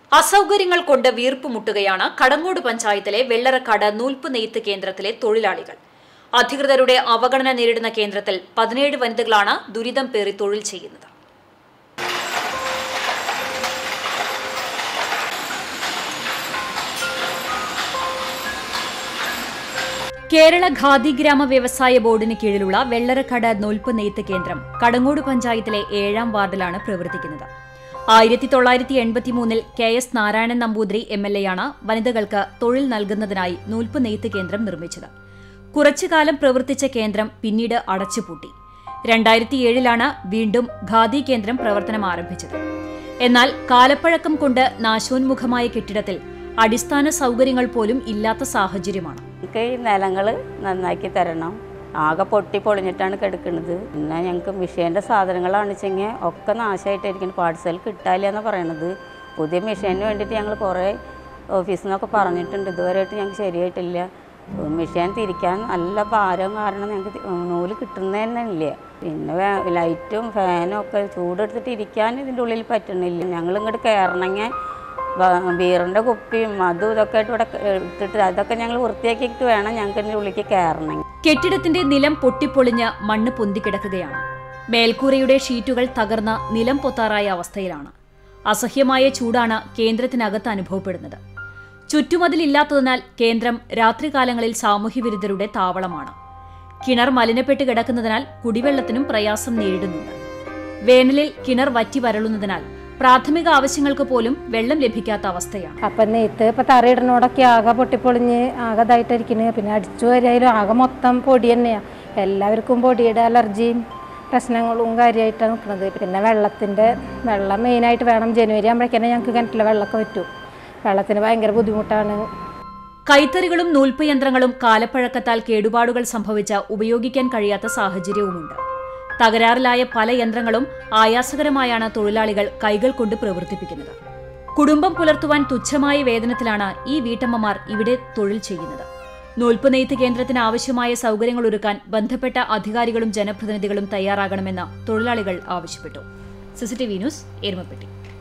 അസൗകര്യങ്ങൾ കൊണ്ട് വീർപ്പുമുട്ടുകയാണ് കടങ്ങോട് പഞ്ചായത്തിലെ വെള്ളറക്കാട് നൂൽപ്പ് നെയ്ത്ത് കേന്ദ്രത്തിലെ തൊഴിലാളികൾ അധികൃതരുടെ അവഗണന നേരിടുന്ന കേന്ദ്രത്തിൽ പതിനേഴ് വനിതകളാണ് ദുരിതം പേറി തൊഴിൽ ചെയ്യുന്നത് കേരള ഖാദി ഗ്രാമ വ്യവസായ ബോർഡിന് കീഴിലുള്ള വെള്ളറക്കട നൂൽപ്പ് നെയ്ത്ത് കേന്ദ്രം കടങ്ങോട് പഞ്ചായത്തിലെ ഏഴാം വാർഡിലാണ് പ്രവർത്തിക്കുന്നത് ആയിരത്തി തൊള്ളായിരത്തി എൺപത്തിമൂന്നിൽ K S Narayanan Namboothiri M L എയാണ് വനിതകൾക്ക് തൊഴിൽ നൽകുന്നതിനായി നൂൽപ്പ് നെയ്ത്ത് കേന്ദ്രം നിർമ്മിച്ചത് കുറച്ചുകാലം പ്രവർത്തിച്ച കേന്ദ്രം പിന്നീട് അടച്ചുപൂട്ടി രണ്ടായിരത്തി ഏഴിലാണ് വീണ്ടും ഖാദി കേന്ദ്രം പ്രവർത്തനം ആരംഭിച്ചത് എന്നാൽ കാലപ്പഴക്കം കൊണ്ട് നാശോന്മുഖമായ കെട്ടിടത്തിൽ അടിസ്ഥാന സൗകര്യങ്ങൾ പോലും ഇല്ലാത്ത സാഹചര്യമാണ് ഞങ്ങൾക്ക് ഈ നിലങ്ങൾ നന്നാക്കി തരണം ആകെ പൊട്ടി പൊളിഞ്ഞിട്ടാണ് കിടക്കുന്നത് പിന്നെ ഞങ്ങൾക്ക് മിഷീൻ്റെ സാധനങ്ങളാണ് വെച്ചെങ്കിൽ ഒക്കെ നാശമായിട്ടായിരിക്കും പാഴ്സൽ കിട്ടാല്ല എന്ന് പറയണത് പുതിയ മിഷീന് വേണ്ടിയിട്ട് ഞങ്ങൾ കുറേ ഓഫീസിൽ നിന്നൊക്കെ പറഞ്ഞിട്ടുണ്ട് ഇതുവരെയായിട്ട് ഞങ്ങൾക്ക് ശരിയായിട്ടില്ല മിഷീൻ തിരിക്കാൻ നല്ല ഭാരം കാരണം ഞങ്ങൾക്ക് തി- നൂല് കിട്ടുന്നത് തന്നെ ഇല്ല പിന്നെ വേ- ലൈറ്റും ഫാനും ഒക്കെ ചൂടെടുത്തിട്ട് ഇരിക്കാൻ ഇതിൻ്റെ ഉള്ളിൽ പറ്റണില്ല ഞങ്ങൾ ഇങ്ങോട്ട് കയറണമെങ്കിൽ ബ- ബീറിൻ്റെ കുപ്പിയും അതും ഇതൊക്കെ ആയിട്ട് ഇവിടെ എടുത്തിട്ട് അതൊക്കെ ഞങ്ങൾ വൃത്തിയാക്കിയിട്ട് വേണം ഞങ്ങൾക്ക് ഇതിൻ്റെ ഉള്ളിലേക്ക് കയറണമെങ്കിൽ കെട്ടിടത്തിന്റെ നിലം പൊട്ടിപ്പൊളിഞ്ഞ് മണ്ണ് പൊന്തിക്കിടക്കുകയാണ് മേൽക്കൂരയുടെ ഷീറ്റുകൾ തകർന്ന് നിലം പൊത്താറായ അവസ്ഥയിലാണ് അസഹ്യമായ ചൂടാണ് കേന്ദ്രത്തിനകത്ത് അനുഭവപ്പെടുന്നത് ചുറ്റുമതിലില്ലാത്തതിനാൽ കേന്ദ്രം രാത്രികാലങ്ങളിൽ സാമൂഹ്യവിരുദ്ധരുടെ താവളമാണ് കിണർ മലിനപ്പെട്ട് കിടക്കുന്നതിനാൽ കുടിവെള്ളത്തിനും പ്രയാസം നേരിടുന്നുണ്ട് വേനലിൽ കിണർ വറ്റി വരളുന്നതിനാൽ പ്രാഥമിക ആവശ്യങ്ങൾക്ക് പോലും വെള്ളം ലഭിക്കാത്ത അവസ്ഥയാണ് അപ്പം നെയ്ത്ത് ഇപ്പം തറയിടണോടൊക്കെ ആകെ പൊട്ടിപ്പൊളിഞ്ഞ് ആകെ ഇതായിട്ടിരിക്കുന്നത് പിന്നെ അടിച്ചു വരായാലും ആകെ മൊത്തം പൊടി തന്നെയാണ് എല്ലാവർക്കും പൊടിയുടെ അലർജിയും പ്രശ്നങ്ങളും കാര്യമായിട്ടാണ് നിൽക്കുന്നത് പിന്നെ വെള്ളത്തിൻ്റെ വെള്ളം മെയിനായിട്ട് വേണം ജനുവരി ആകുമ്പോഴേക്കന്നെ ഞങ്ങൾക്ക് കിണറ്റിലെ വെള്ളമൊക്കെ പറ്റും വെള്ളത്തിന് ഭയങ്കര ബുദ്ധിമുട്ടാണ് കൈത്തറികളും നൂൽപ്പ് യന്ത്രങ്ങളും കാലപ്പഴക്കത്താൽ കേടുപാടുകൾ സംഭവിച്ച ഉപയോഗിക്കാൻ കഴിയാത്ത സാഹചര്യവുമുണ്ട് തകരാറിലായ പല യന്ത്രങ്ങളും ആയാസകരമായാണ് തൊഴിലാളികൾ കൈകൾ കൊണ്ട് പ്രവർത്തിപ്പിക്കുന്നത് കുടുംബം പുലർത്തുവാൻ തുച്ഛമായ വേതനത്തിലാണ് ഈ വീട്ടമ്മമാർ ഇവിടെ തൊഴിൽ ചെയ്യുന്നത് നൂൽപ്പ് നെയ്ത്ത് കേന്ദ്രത്തിന് ആവശ്യമായ സൗകര്യങ്ങൾ ഒരുക്കാൻ ബന്ധപ്പെട്ട അധികാരികളും ജനപ്രതിനിധികളും തയ്യാറാകണമെന്ന് തൊഴിലാളികൾ ആവശ്യപ്പെട്ടു സിസിടിവി ന്യൂസ് എരുമപ്പെട്ടി